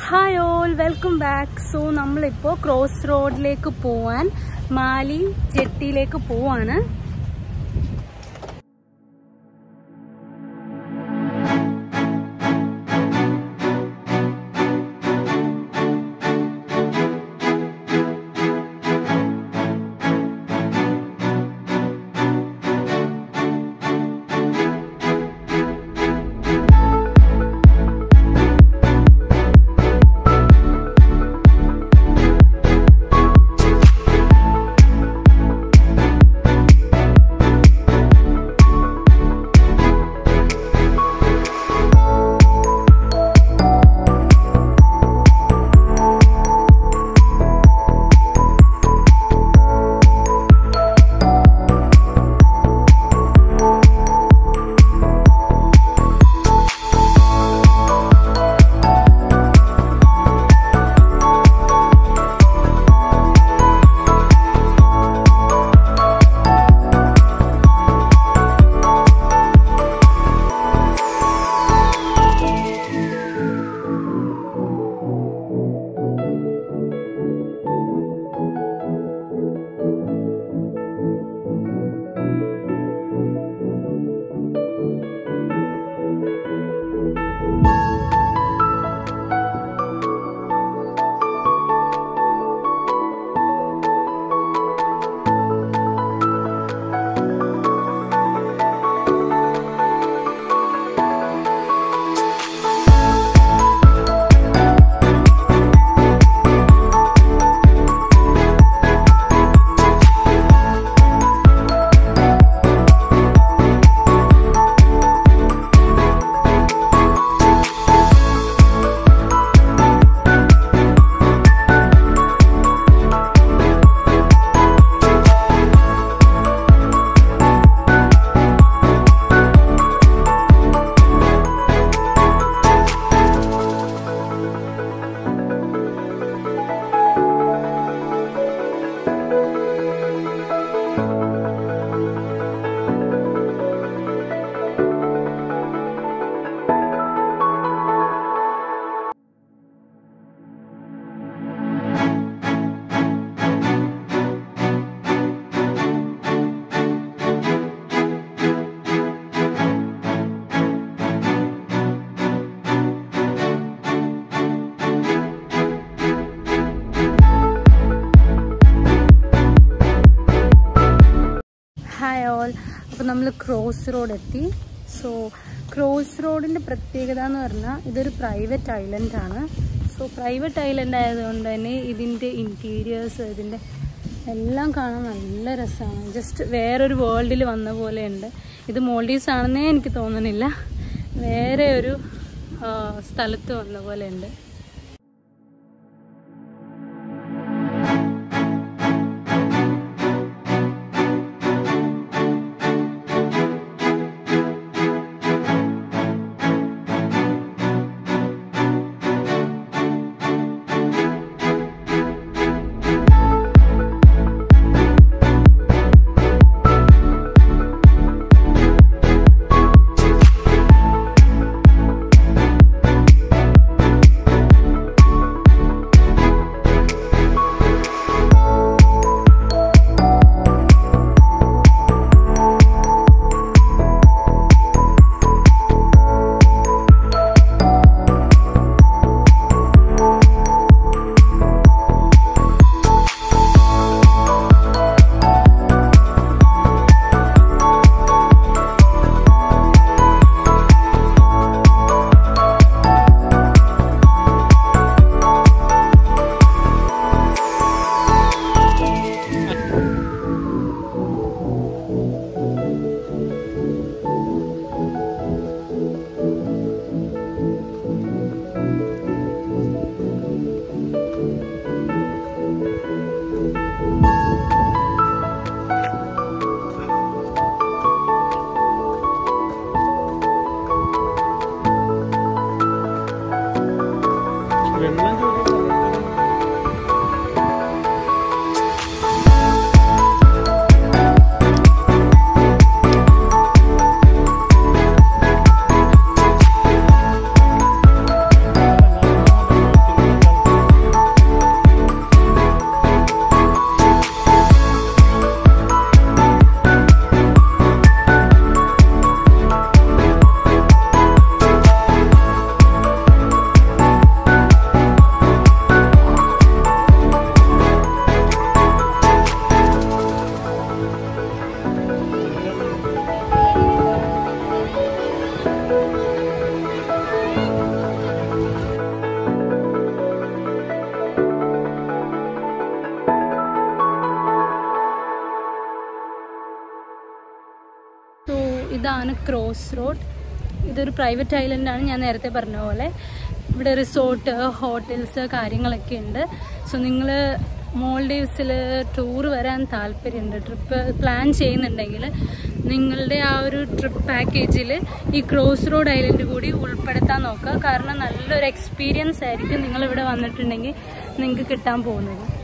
hi all welcome back so നമ്മളിപ്പോൾ cross റോഡിലേക്ക് പോവാൻ മാലി ജെട്ടിയിലേക്ക് പോവാണ് ഹായ് ഓൾ അപ്പോൾ നമ്മൾ ക്രോസ് റോഡ് എത്തി സോ ക്രോസ് റോഡിൻ്റെ പ്രത്യേകത എന്ന് പറഞ്ഞാൽ ഇതൊരു പ്രൈവറ്റ് ഐലൻഡ് ആണ് സോ പ്രൈവറ്റ് ഐലൻഡ് ആയതുകൊണ്ട് തന്നെ ഇതിൻ്റെ ഇൻറ്റീരിയേഴ്സ് ഇതിൻ്റെ എല്ലാം കാണാൻ നല്ല രസമാണ് ജസ്റ്റ് വേറൊരു വേൾഡിൽ വന്ന പോലെയുണ്ട് ഇത് മോൾഡീവ്സ് ആണെന്നേ എനിക്ക് തോന്നണില്ല വേറെ ഒരു ആ, സ്ഥലത്ത് വന്ന പോലെയുണ്ട് ആ ക്രോസ് റോഡ് ഇതൊരു പ്രൈവറ്റ് ഐലൻഡാണ് ഞാൻ നേരത്തെ പറഞ്ഞ പോലെ ഇവിടെ റിസോർട്ട് ഹോട്ടൽസ് കാര്യങ്ങളൊക്കെ ഉണ്ട് സോ നിങ്ങൾ മോൾഡീവ്സിൽ ടൂർ വരാൻ താല്പര്യമുണ്ട് ട്രിപ്പ് പ്ലാൻ ചെയ്യുന്നുണ്ടെങ്കിൽ നിങ്ങളുടെ ആ ഒരു ട്രിപ്പ് പാക്കേജിൽ ഈ ക്രോസ് റോഡ് ഐലൻഡ് കൂടി ഉൾപ്പെടുത്താൻ നോക്കുക കാരണം നല്ലൊരു എക്സ്പീരിയൻസ് ആയിരിക്കും നിങ്ങളിവിടെ വന്നിട്ടുണ്ടെങ്കിൽ നിങ്ങൾക്ക് കിട്ടാൻ പോകുന്നത്